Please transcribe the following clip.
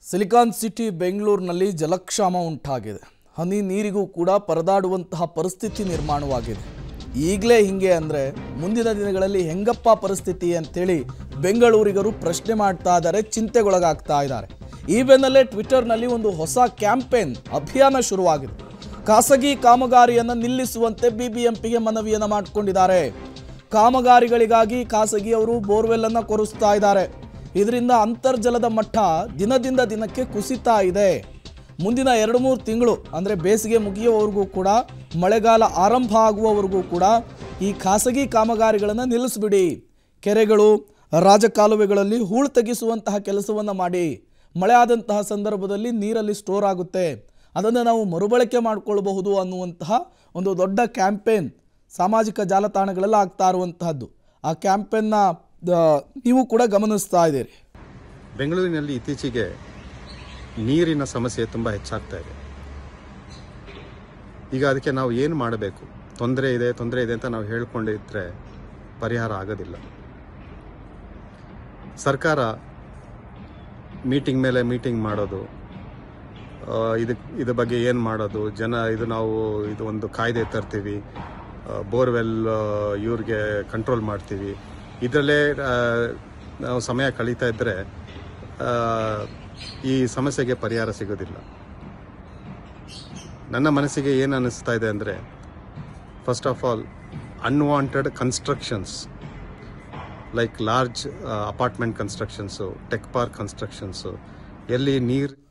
silicon city ಬೆಂಗಳೂರಿನಲ್ಲಿ ಜಲಕ್ಷಾಮ ಉಂಟಾಗಿದೆ ಹನಿ ನೀರಿಗೂ ಕೂಡ ಪರದಾಡುವಂತಹ ಪರಿಸ್ಥಿತಿ ನಿರ್ಮಾಣವಾಗಿದೆ ಈಗಲೇ ಹಿಂಗೆ ಅಂದರೆ ಮುಂದಿನ ದಿನಗಳಲ್ಲಿ ಹೆಂಗಪ್ಪ ಪರಿಸ್ಥಿತಿ ಅಂತೇಳಿ ಬೆಂಗಳೂರಿಗರು ಪ್ರಶ್ನೆ ಮಾಡ್ತಾ ಇದ್ದಾರೆ ಚಿಂತೆಗೊಳಗಾಗ್ತಾ ಇದ್ದಾರೆ ಈ ಬೆನ್ನಲ್ಲೇ ಟ್ವಿಟರ್ನಲ್ಲಿ ಒಂದು ಹೊಸ ಕ್ಯಾಂಪೇನ್ ಅಭಿಯಾನ ಶುರುವಾಗಿದೆ ಖಾಸಗಿ ಕಾಮಗಾರಿಯನ್ನು ನಿಲ್ಲಿಸುವಂತೆ ಬಿಬಿಎಂಪಿಗೆ ಮನವಿಯನ್ನು ಮಾಡಿಕೊಂಡಿದ್ದಾರೆ ಕಾಮಗಾರಿಗಳಿಗಾಗಿ ಖಾಸಗಿಯವರು ಬೋರ್ವೆಲ್ ಅನ್ನು ಕೊರೆಸ್ತಾ ಇದ್ದಾರೆ ಇದರಿಂದ ಅಂತರ್ಜಲದ ಮಟ್ಟ ದಿನದಿಂದ ದಿನಕ್ಕೆ ಕುಸಿತಾ ಇದೆ ಮುಂದಿನ ಎರಡು ಮೂರು ತಿಂಗಳು ಅಂದರೆ ಬೇಸಿಗೆ ಮುಗಿಯುವವರೆಗೂ ಕೂಡ ಮಳೆಗಾಲ ಆರಂಭ ಆಗುವವರೆಗೂ ಕೂಡ ಈ ಖಾಸಗಿ ಕಾಮಗಾರಿಗಳನ್ನು ನಿಲ್ಲಿಸ್ಬಿಡಿ ಕೆರೆಗಳು ರಾಜಕಾಲುವೆಗಳಲ್ಲಿ ಹೂಳು ತೆಗೆಸುವಂತಹ ಕೆಲಸವನ್ನು ಮಾಡಿ ಮಳೆ ಆದಂತಹ ಸಂದರ್ಭದಲ್ಲಿ ನೀರಲ್ಲಿ ಸ್ಟೋರ್ ಆಗುತ್ತೆ ಅದನ್ನು ನಾವು ಮರುಬಳಕೆ ಮಾಡಿಕೊಳ್ಳಬಹುದು ಅನ್ನುವಂತಹ ಒಂದು ದೊಡ್ಡ ಕ್ಯಾಂಪೇನ್ ಸಾಮಾಜಿಕ ಜಾಲತಾಣಗಳೆಲ್ಲ ಆಗ್ತಾ ಇರುವಂತಹದ್ದು ಆ ಕ್ಯಾಂಪೇನ್ನ ಆ, ನೀವು ಕೂಡ ಗಮನಿಸ್ತಾ ಇದ್ದೀರಿ ಬೆಂಗಳೂರಿನಲ್ಲಿ ಇತ್ತೀಚೆಗೆ ನೀರಿನ ಸಮಸ್ಯೆ ತುಂಬ ಹೆಚ್ಚಾಗ್ತಾ ಇದೆ ಈಗ ಅದಕ್ಕೆ ನಾವು ಏನು ಮಾಡಬೇಕು ತೊಂದರೆ ಇದೆ ತೊಂದರೆ ಇದೆ ಅಂತ ನಾವು ಹೇಳ್ಕೊಂಡಿದ್ರೆ ಪರಿಹಾರ ಆಗೋದಿಲ್ಲ ಸರ್ಕಾರ ಮೀಟಿಂಗ್ ಮೇಲೆ ಮೀಟಿಂಗ್ ಮಾಡೋದು ಆ, ಇದಕ್ ಇದ್ರ ಬಗ್ಗೆ ಏನು ಮಾಡೋದು ಜನ ಇದು ನಾವು ಇದು ಒಂದು ಕಾಯ್ದೆ ತರ್ತೀವಿ ಬೋರ್ವೆಲ್ ಇವ್ರಿಗೆ ಕಂಟ್ರೋಲ್ ಮಾಡ್ತೀವಿ ಇದರಲ್ಲೇ ನಾವು ಸಮಯ ಕಳೀತಾ ಇದ್ದರೆ ಈ ಸಮಸ್ಯೆಗೆ ಪರಿಹಾರ ಸಿಗೋದಿಲ್ಲ ನನ್ನ ಮನಸ್ಸಿಗೆ ಏನು ಅನ್ನಿಸ್ತಾ ಇದೆ ಅಂದರೆ first of all unwanted constructions like large apartment constructions tech park constructions ಎಲ್ಲಿ ನೀರು